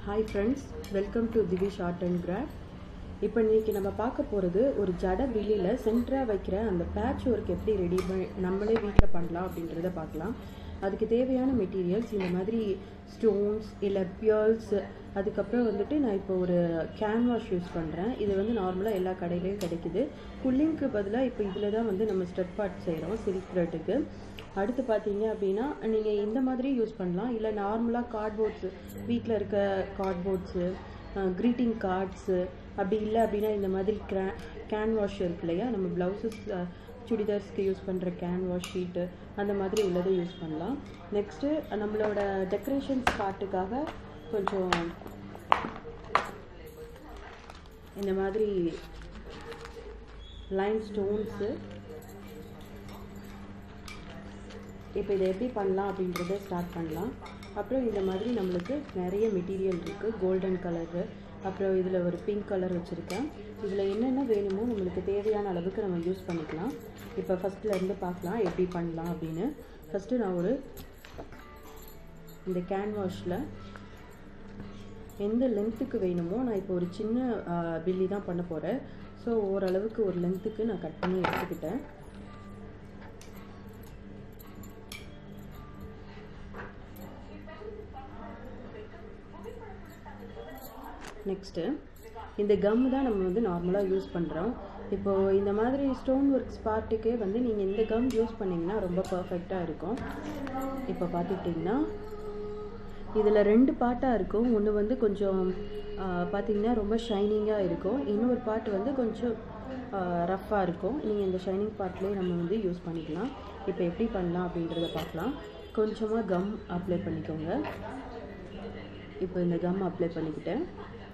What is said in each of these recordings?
hi friends welcome to Thivish art and craft இப்போ இன்னைக்கு நம்ம பார்க்க போகிறது ஒரு ஜட வில்லியில் சென்டராக வைக்கிற அந்த பேட்ச் ஒர்க் எப்படி ரெடி பண்ணி நம்மளே வீட்டில் பண்ணலாம் அப்படின்றத பார்க்கலாம் அதுக்கு தேவையான மெட்டீரியல்ஸ் இந்த மாதிரி ஸ்டோன்ஸ் இல்லை பியர்ஸ் அதுக்கப்புறம் வந்துட்டு நான் இப்போ ஒரு கேன்வாஷ் யூஸ் பண்ணுறேன் இது வந்து நார்மலாக எல்லா கடையிலையும் கிடைக்குது புல்லிங்க்கு பதிலாக இப்போ இதில் தான் வந்து நம்ம ஸ்டெப் பார்ட் செய்கிறோம் சில்க் த்ரெட்டுக்கு அடுத்து பார்த்தீங்க அப்படின்னா நீங்கள் இந்த மாதிரி யூஸ் பண்ணலாம் இல்லை நார்மலாக கார்ட்போர்ட்ஸு வீட்டில் இருக்க கார்ட்போர்ட்ஸு க்ரீட்டிங் கார்ட்ஸு அப்படி இல்லை அப்படின்னா இந்த மாதிரி கிரா கேன் வாஷ் இருக்கு இல்லையா நம்ம ப்ளவுசஸ் சுடிதார்ஸ்க்கு யூஸ் பண்ணுற கேன் வாஷ் ஷீட்டு அந்த மாதிரி உள்ளதை யூஸ் பண்ணலாம் நெக்ஸ்ட்டு நம்மளோட டெக்கரேஷன்ஸ் பார்ட்டுக்காக கொஞ்சம் இந்த மாதிரி லைன் ஸ்டோன்ஸு இப்போ இதை எப்படி பண்ணலாம் அப்படின்றத ஸ்டார்ட் பண்ணலாம் அப்புறம் இந்த மாதிரி நம்மளுக்கு நிறைய மெட்டீரியல் இருக்குது கோல்டன் கலரு அப்புறம் இதில் ஒரு பிங்க் கலர் வச்சுருக்கேன் இதில் என்னென்ன வேணுமோ நம்மளுக்கு தேவையான அளவுக்கு நம்ம யூஸ் பண்ணிக்கலாம் இப்போ ஃபஸ்ட்லேருந்து பார்க்கலாம் எப்படி பண்ணலாம் அப்படின்னு ஃபஸ்ட்டு நான் ஒரு இந்த கேன்வாஷில் எந்த லென்த்துக்கு வேணுமோ நான் இப்போ ஒரு சின்ன பில்லி தான் பண்ண போகிறேன் ஸோ ஓரளவுக்கு ஒரு லென்த்துக்கு நான் கட் பண்ணி எடுத்துக்கிட்டேன் நெக்ஸ்ட்டு இந்த கம் தான் நம்ம வந்து நார்மலாக யூஸ் பண்ணுறோம் இப்போது இந்த மாதிரி ஸ்டோன் ஒர்க்ஸ் பார்ட்டுக்கே வந்து நீங்கள் இந்த கம் யூஸ் பண்ணிங்கன்னா ரொம்ப பர்ஃபெக்டாக இருக்கும் இப்போ பார்த்துக்கிட்டிங்கன்னா இதில் ரெண்டு பார்ட்டாக இருக்கும் ஒன்று வந்து கொஞ்சம் பார்த்திங்கன்னா ரொம்ப ஷைனிங்காக இருக்கும் இன்னொரு பார்ட் வந்து கொஞ்சம் ரஃப்பாக இருக்கும் நீங்கள் இந்த ஷைனிங் பார்ட்லேயே நம்ம வந்து யூஸ் பண்ணிக்கலாம் இப்போ எப்படி பண்ணலாம் அப்படின்றத பார்க்கலாம் கொஞ்சமாக கம் அப்ளை பண்ணிக்கோங்க இப்போ இந்த கம் அப்ளை பண்ணிக்கிட்டேன்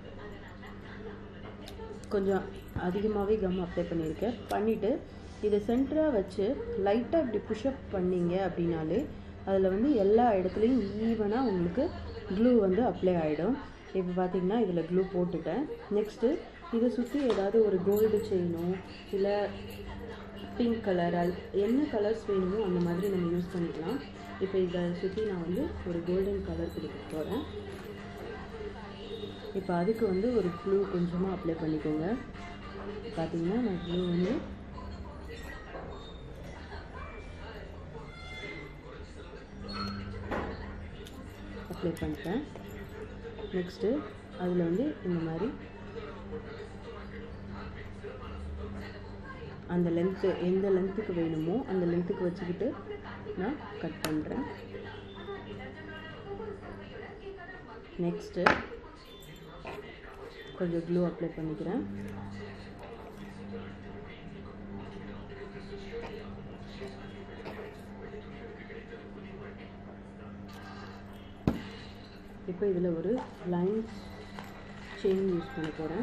கொஞ்சம் அதிகமாகவே கம் அப்ளை பண்ணியிருக்கேன் பண்ணிவிட்டு இதை சென்டராக வச்சு லைட்டாக இப்படி புஷ்அப் பண்ணிங்க அப்படின்னாலே அதில் வந்து எல்லா இடத்துலையும் ஈவனாக உங்களுக்கு க்ளூ வந்து அப்ளை ஆகிடும் இப்போ பார்த்தீங்கன்னா இதில் க்ளூ போட்டுட்டேன் நெக்ஸ்ட்டு இதை சுற்றி ஏதாவது ஒரு கோல்டு செயினோ இல்லை பிங்க் கலர் அது என்ன கலர்ஸ் வேணுமோ அந்த மாதிரி நம்ம யூஸ் பண்ணிக்கலாம் இப்போ இதை சுற்றி நான் வந்து ஒரு கோல்டன் கலர் கொடுக்க போகிறேன் இப்போ அதுக்கு வந்து ஒரு க்ளூ கொஞ்சமாக அப்ளை பண்ணிக்கோங்க பார்த்தீங்கன்னா நான் க்ளூ வந்து அப்ளை பண்ணிட்டேன் நெக்ஸ்ட்டு அதில் வந்து இந்த மாதிரி அந்த லென்த்து எந்த லென்த்துக்கு வேணுமோ அந்த லென்த்துக்கு வச்சுக்கிட்டு நான் கட் பண்ணுறேன் நெக்ஸ்ட்டு கொஞ்சம் க்ளூ அப்ளை பண்ணிக்கிறேன் இப்போ இதில் ஒரு லைன் செயின் யூஸ் பண்ண போகிறேன்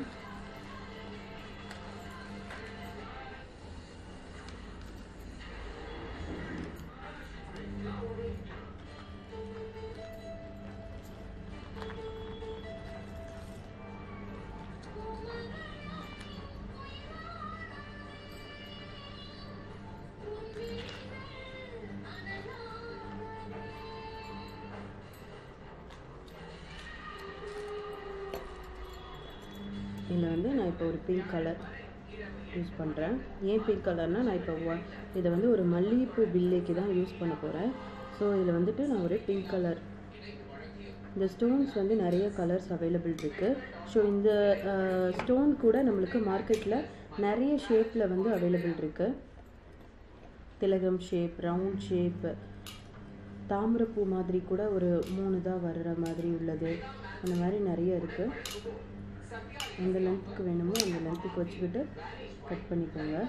இதில் வந்து நான் இப்போ ஒரு பிங்க் கலர் யூஸ் பண்ணுறேன் ஏன் பிங்க் கலர்னால் நான் இப்போ இதை வந்து ஒரு மல்லிகைப்பூ பில்லைக்கு தான் யூஸ் பண்ண போகிறேன் ஸோ இதில் வந்துட்டு நான் ஒரு பிங்க் கலர் இந்த ஸ்டோன்ஸ் வந்து நிறைய கலர்ஸ் அவைலபிள் இருக்குது ஸோ இந்த ஸ்டோன் கூட நம்மளுக்கு மார்க்கெட்டில் நிறைய ஷேப்பில் வந்து அவைலபிள் இருக்குது திலகம் ஷேப் ரவுண்ட் ஷேப் தாமிரப்பூ மாதிரி கூட ஒரு மூணு தான் வர்ற மாதிரி உள்ளது அந்த மாதிரி நிறைய இருக்குது எந்த லென்த்துக்கு வேணுமோ அந்த லென்த்துக்கு வச்சுக்கிட்டு கட் பண்ணிக்கோங்க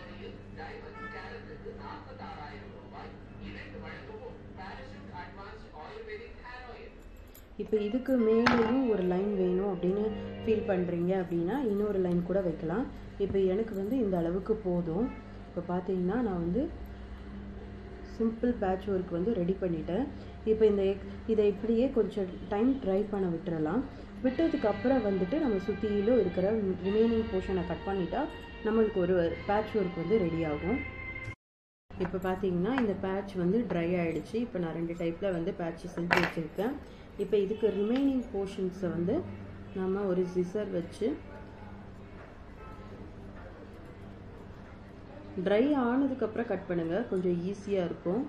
இப்போ இதுக்கு மேலேயும் ஒரு லைன் வேணும் அப்படின்னு ஃபீல் பண்ணுறீங்க அப்படின்னா இன்னொரு லைன் கூட வைக்கலாம் இப்போ எனக்கு வந்து இந்த அளவுக்கு போதும் இப்போ பார்த்தீங்கன்னா நான் வந்து சிம்பிள் பேட்ச் ஒர்க் வந்து ரெடி பண்ணிட்டேன் இப்போ இந்த இதை இப்படியே கொஞ்சம் டைம் ட்ரை பண்ண விட்டுறலாம் விட்டதுக்கு அப்புறம் வந்துட்டு நம்ம சுற்றியிலும் இருக்கிற ரிமைனிங் போர்ஷனை கட் பண்ணிட்டா நம்மளுக்கு ஒரு பேட்ச் ஒர்க் வந்து ரெடி ஆகும் இப்போ பார்த்தீங்கன்னா இந்த பேட்ச் வந்து ட்ரை ஆகிடுச்சு இப்போ நான் ரெண்டு டைப்பில் வந்து பேட்ச் செஞ்சு வச்சுருக்கேன் இப்போ இதுக்கு ரிமைனிங் போர்ஷன்ஸை வந்து நம்ம ஒரு சிசர் வச்சு ட்ரை ஆனதுக்கப்புறம் கட் பண்ணுங்கள் கொஞ்சம் ஈஸியாக இருக்கும்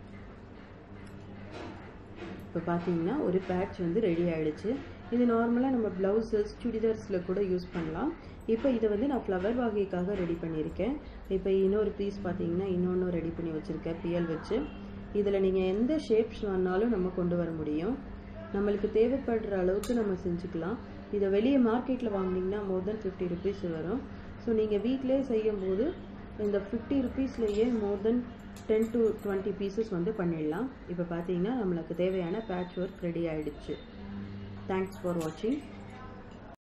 இப்போ பார்த்தீங்கன்னா ஒரு பேட்ச் வந்து ரெடி ஆகிடுச்சு இது நார்மலாக நம்ம ப்ளவுசஸ் சுடிதார்ஸில் கூட யூஸ் பண்ணலாம் இப்போ இதை வந்து நான் ஃப்ளவர் வாகைக்காக ரெடி பண்ணியிருக்கேன் இப்போ இன்னொரு பீஸ் பார்த்தீங்கன்னா இன்னொன்று ரெடி பண்ணி வச்சுருக்கேன் பியல் வச்சு இதில் நீங்கள் எந்த ஷேப்ஸ் வேணாலும் நம்ம கொண்டு வர முடியும் நம்மளுக்கு தேவைப்படுற அளவுக்கு நம்ம செஞ்சுக்கலாம் இதை வெளியே மார்க்கெட்டில் வாங்கினீங்கன்னா மோர் தென் ஃபிஃப்டி ருபீஸ் வரும் ஸோ நீங்கள் வீட்டிலே செய்யும்போது இந்த ஃபிஃப்டி ருபீஸ்லேயே more than ten to twenty pieces வந்து பண்ணிடலாம் இப்போ பார்த்தீங்கன்னா நம்மளுக்கு தேவையான பேட்ச் ஒர்க் ரெடி ஆகிடுச்சு தேங்க்ஸ் ஃபார் வாட்சிங்